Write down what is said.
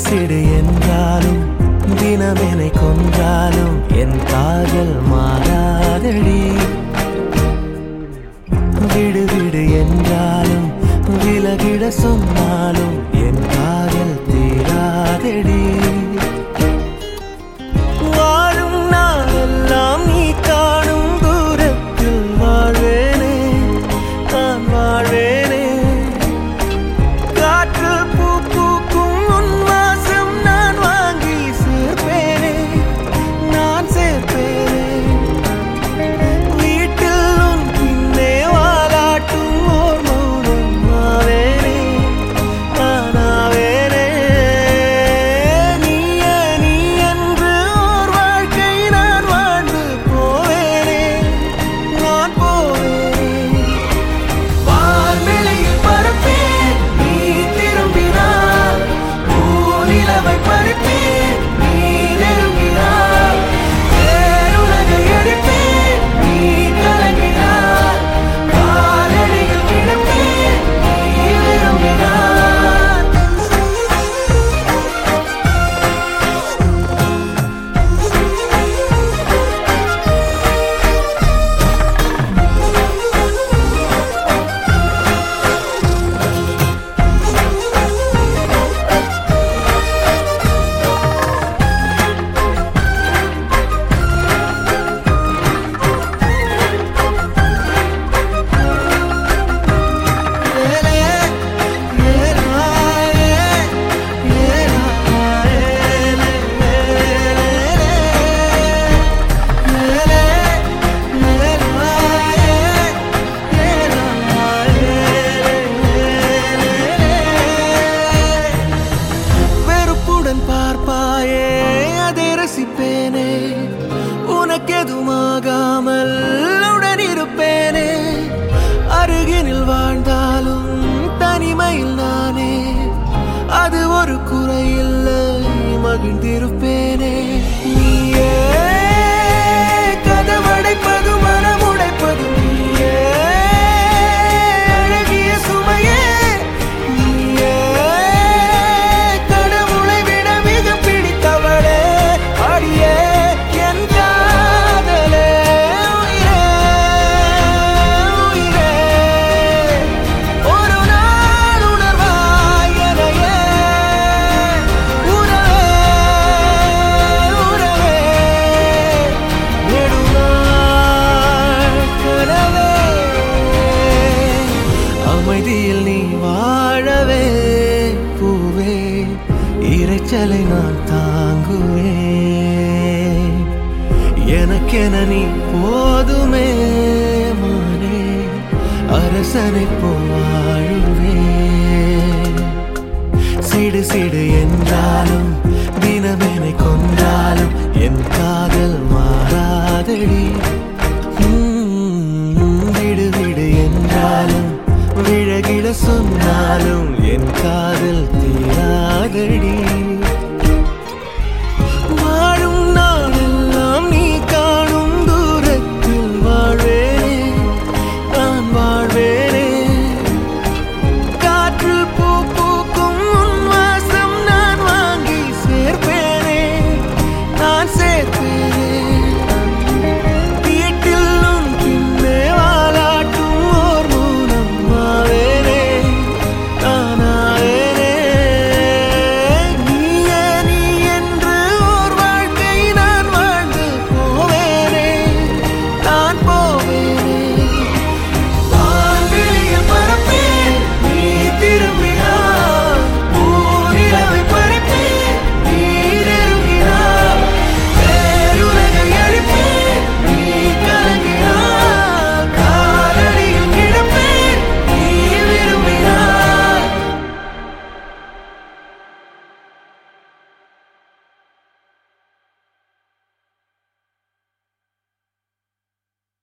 சிடு என்றாலும் தினமெனை கொன்றாலும் என் காதல் மாறாதடி விடு விடு என்றாலும் விலகிட சொன்னாலும் என் காதல் தீராதடி வாழும் நாளெல்லாம் நீ காணும் தூரத்தில் வாழ்வேனே நான் வாழ்வேனே காற்றில் பூ பூக்கும் உன் வாசம் நான் வாங்கி சேர்ப்பேனே நான் சேர்ப்பேனே வீட்டில் உன் பின்னே வாலாட்டும் ஓர் மௌனம் ஆவேனே நானாவேனே நீயே நீ என்று ஓர் வாழ்க்கை நான் வாழ்ந்து போவேனே நான் போவேனே வான்வெளியில் பறப்பேன் நீ திரும்பினார் பூநிலவை பறிப்பேன் நீ நெருங்கினார் பேருலகை அடிப்பேன் நீ கலங்கினார் காலடியில் கிடப்பேன் நீ விரும்பினார் வெறுப்புடன் பார்ப்பாயே அதை ரசிப்பேனே உனக்கெதுமாகாமல் உடன் இருப்பேனே அருகினில் வாழ்ந்தாலும் தனிமையில் நானே அது ஒரு குறையில்லை மகிழ்ந்திருப்பேனே நீயே கதவடைப்பது மனமுடைப்பது நீயே அழகிய சுமையே நீயே கடவுளை விட மிக பிடித்தவளே அடியே என் காதலே உயிரே உயிரே ஒரு நாள் உணர்வாய் எனையே உறவே உறவே நெடுநாள் கனவே அமைதியில் நீ வாழவே பூவே இரைச்சலை நான் தாங்குவேன் எனக்கென நீ போதுமே மானே அரசனை போவாழுவேன் சிடு சிடு என்றாலும் தினமெனை கொன்றாலும் என் காதல் மாறாதடி உம், விடு விடு என்றாலும் விழகிட சொன்னாலும் என் காதல் தீராதடி